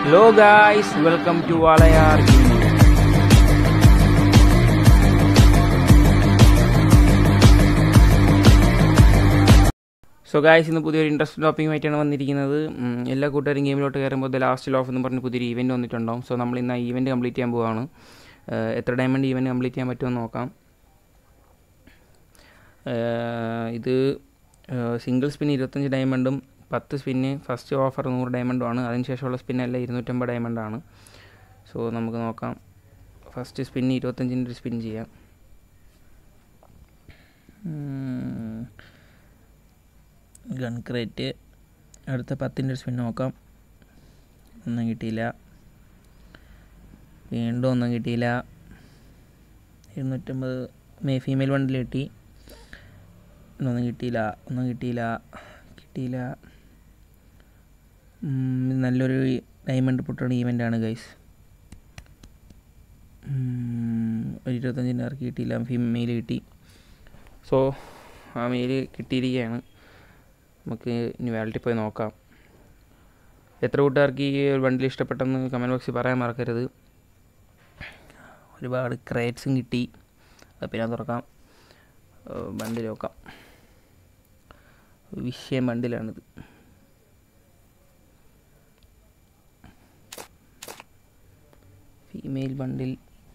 Hello guys welcome to Walayar so guys ഇന്ന് പുതിയൊരു interest ടോപ്പിക്കുമായിട്ടാണ് വന്നിരിക്കുന്നത് ഉം, എല്ലാ കൂട്ടുകാരും ഗെയിമിലോട്ട് കയറുമ്പോൾ ദ ലാസ്റ്റ് ഓഫ് എന്ന് പറഞ്ഞ് പുതിയൊരു ഈവൻറ്റ് വന്നിട്ടുണ്ടാവും സോ നമ്മൾ ഇന്ന് ആ ഈവൻറ്റ് കംപ്ലീറ്റ് ചെയ്യാൻ പോവാണ് ഏഹ്, എത്ര ഡയമണ്ട് ഈവൻറ്റ് കംപ്ലീറ്റ് ചെയ്യാൻ പറ്റുമെന്ന് നോക്കാം ഏഹ്, ഇത് സിംഗിൾ സ്പിൻ ഇരുപത്തഞ്ച് ഡയമണ്ടും പത്ത് സ്പിന്ന് ഫസ്റ്റ് ഓഫർ നൂറ് ഡയമണ്ടുമാണ് അതിനുശേഷമുള്ള സ്പിന്നെല്ലാം ഇരുന്നൂറ്റമ്പത് ഡയമണ്ടാണ് സോ നമുക്ക് നോക്കാം ഫസ്റ്റ് സ്പിന്ന് ഇരുപത്തഞ്ചിൻ്റെ ഒരു സ്പിൻ ചെയ്യാം ഗൺ ക്രേറ്റ് അടുത്ത പത്തിൻ്റെ സ്പിൻ നോക്കാം ഒന്നും കിട്ടിയില്ല വീണ്ടും ഒന്നും കിട്ടിയില്ല ഇരുന്നൂറ്റമ്പത് മേ ഫീമെയിൽ വണ്ടിൽ കിട്ടി ഒന്നും കിട്ടിയില്ല ഒന്നും കിട്ടിയില്ല കിട്ടിയില്ല ഉം, ഇത് നല്ലൊരു ഡയമണ്ട് പൊട്ടുന്ന ഈവൻ്റാണ് ഗൈസ് ഒരു ഇരുപത്തഞ്ചിൻ്റെ ഇറക്കി കിട്ടിയില്ല ഫീമെയിൽ കിട്ടി സോ ആ മെയിൽ കിട്ടിയിരിക്കുകയാണ് നമുക്ക് ഇനി വാലറ്റിൽ പോയി നോക്കാം എത്ര കൂട്ടുകാർക്ക് ഈ ഒരു ബണ്ടിൽ ഇഷ്ടപ്പെട്ടെന്ന് കമൻറ്റ് ബോക്സിൽ പറയാൻ മറക്കരുത് ഒരുപാട് ക്രേറ്റ്സും കിട്ടി അത് പിന്നെ തുറക്കാം ബണ്ടിൽ നോക്കാം വിഷയം ബണ്ടിലാണിത് ഫീമെയിൽ ബണ്ടിൽ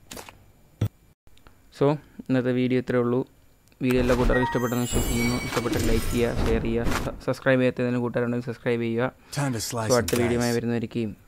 സോ ഇന്നത്തെ വീഡിയോ ഇത്രേ ഉള്ളൂ വീഡിയോ എല്ലാ കൂട്ടുകാർക്കും ഇഷ്ടപ്പെട്ടെന്ന് വിശ്വസിക്കുന്നു ഇഷ്ടപ്പെട്ട ലൈക്ക് ചെയ്യുക ഷെയർ ചെയ്യുക സബ്സ്ക്രൈബ് ചെയ്യാത്തതിന് കൂട്ടുകാരുണ്ടെങ്കിൽ സബ്സ്ക്രൈബ് ചെയ്യുക Time to so slice and അടുത്ത വീഡിയോയുമായി dice. വരുന്നതായിരിക്കും